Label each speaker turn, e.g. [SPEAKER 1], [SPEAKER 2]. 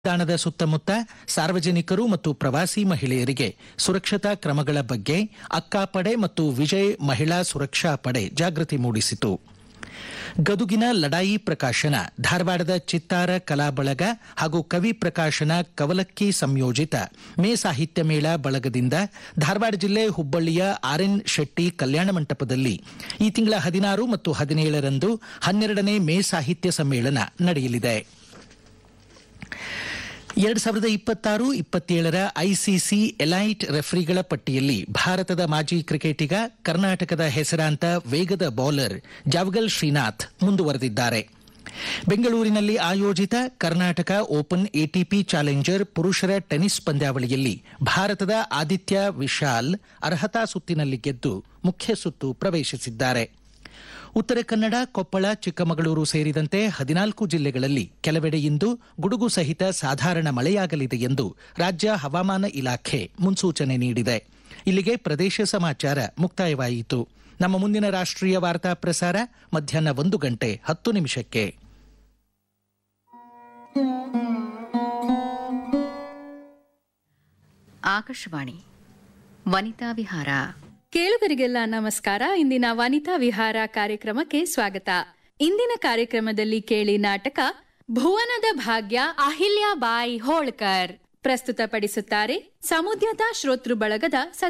[SPEAKER 1] ನಿಲ್ದಾಣದ ಸುತ್ತಮುತ್ತ ಸಾರ್ವಜನಿಕರು ಮತ್ತು ಪ್ರವಾಸಿ ಮಹಿಳೆಯರಿಗೆ ಸುರಕ್ಷತಾ ಕ್ರಮಗಳ ಬಗ್ಗೆ ಅಕ್ಕಾಪಡೆ ಮತ್ತು ವಿಜಯ್ ಮಹಿಳಾ ಸುರಕ್ಷಾ ಪಡೆ ಜಾಗೃತಿ ಮೂಡಿಸಿತು ಗದುಗಿನ ಲಡಾಯಿ ಪ್ರಕಾಶನ ಧಾರವಾಡದ ಚಿತ್ತಾರ ಕಲಾ ಬಳಗ ಹಾಗೂ ಕವಿ ಪ್ರಕಾಶನ ಕವಲಕ್ಕಿ ಸಂಯೋಜಿತ ಮೇ ಸಾಹಿತ್ಯ ಮೇಳ ಬಳಗದಿಂದ ಧಾರವಾಡ ಜಿಲ್ಲೆ ಹುಬ್ಬಳ್ಳಿಯ ಆರ್ಎನ್ ಶೆಟ್ಟಿ ಕಲ್ಯಾಣ ಮಂಟಪದಲ್ಲಿ ಈ ತಿಂಗಳ ಹದಿನಾರು ಮತ್ತು ಹದಿನೇಳರಂದು ಹನ್ನೆರಡನೇ ಮೇ ಸಾಹಿತ್ಯ ಸಮ್ಮೇಳನ ನಡೆಯಲಿದೆ ಎರಡ್ ಸಾವಿರದ ಇಪ್ಪತ್ತಾರು ಇಪ್ಪತ್ತೇಳರ ಐಸಿಸಿ ಎಲೈಟ್ ರೆಫರಿಗಳ ಪಟ್ಟಿಯಲ್ಲಿ ಭಾರತದ ಮಾಜಿ ಕ್ರಿಕೆಟಿಗ ಕರ್ನಾಟಕದ ಹೆಸರಾಂತ ವೇಗದ ಬೌಲರ್ ಜಾವಗಲ್ ಶ್ರೀನಾಥ್ ಮುಂದುವರೆದಿದ್ದಾರೆ ಬೆಂಗಳೂರಿನಲ್ಲಿ ಆಯೋಜಿತ ಕರ್ನಾಟಕ ಓಪನ್ ಎಟಿಪಿ ಚಾಲೆಂಜರ್ ಪುರುಷರ ಟೆನಿಸ್ ಪಂದ್ಯಾವಳಿಯಲ್ಲಿ ಭಾರತದ ಆದಿತ್ಯ ವಿಶಾಲ್ ಅರ್ಹತಾ ಸುತ್ತಿನಲ್ಲಿ ಗೆದ್ದು ಮುಖ್ಯ ಸುತ್ತು ಪ್ರವೇಶಿಸಿದ್ದಾರೆ ಉತ್ತರ ಕನ್ನಡ ಕೊಪ್ಪಳ ಚಿಕ್ಕಮಗಳೂರು ಸೇರಿದಂತೆ ಹದಿನಾಲ್ಕು ಜಿಲ್ಲೆಗಳಲ್ಲಿ ಕೆಲವೆಡೆ ಇಂದು ಗುಡುಗು ಸಹಿತ ಸಾಧಾರಣ ಮಳೆಯಾಗಲಿದೆ ಎಂದು ರಾಜ್ಯ ಹವಾಮಾನ ಇಲಾಖೆ ಮುನ್ಸೂಚನೆ ನೀಡಿದೆ ಇಲ್ಲಿಗೆ ಪ್ರದೇಶ ಸಮಾಚಾರ ಮುಕ್ತಾಯವಾಯಿತು ನಮ್ಮ ಮುಂದಿನ ರಾಷ್ಟ್ರೀಯ ವಾರ್ತಾ ಪ್ರಸಾರ ಮಧ್ಯಾಹ್ನ ಒಂದು ಗಂಟೆ ಹತ್ತು ನಿಮಿಷಕ್ಕೆ
[SPEAKER 2] ಆಕಾಶವಾಣಿ ವನಿತಾ ವಿಹಾರ
[SPEAKER 3] ಕೇಳುಗರಿಗೆಲ್ಲ ನಮಸ್ಕಾರ ಇಂದಿನ ವನಿತಾ ವಿಹಾರ ಕಾರ್ಯಕ್ರಮಕ್ಕೆ ಸ್ವಾಗತ ಇಂದಿನ ಕಾರ್ಯಕ್ರಮದಲ್ಲಿ ಕೇಳಿ ನಾಟಕ ಭುವನದ ಭಾಗ್ಯ ಅಹಿಲ್ಯಾಬಾಯಿ ಹೋಳ್ಕರ್ ಪ್ರಸ್ತುತಪಡಿಸುತ್ತಾರೆ ಸಮುದ್ಯತಾ ಶ್ರೋತೃ ಬಳಗದ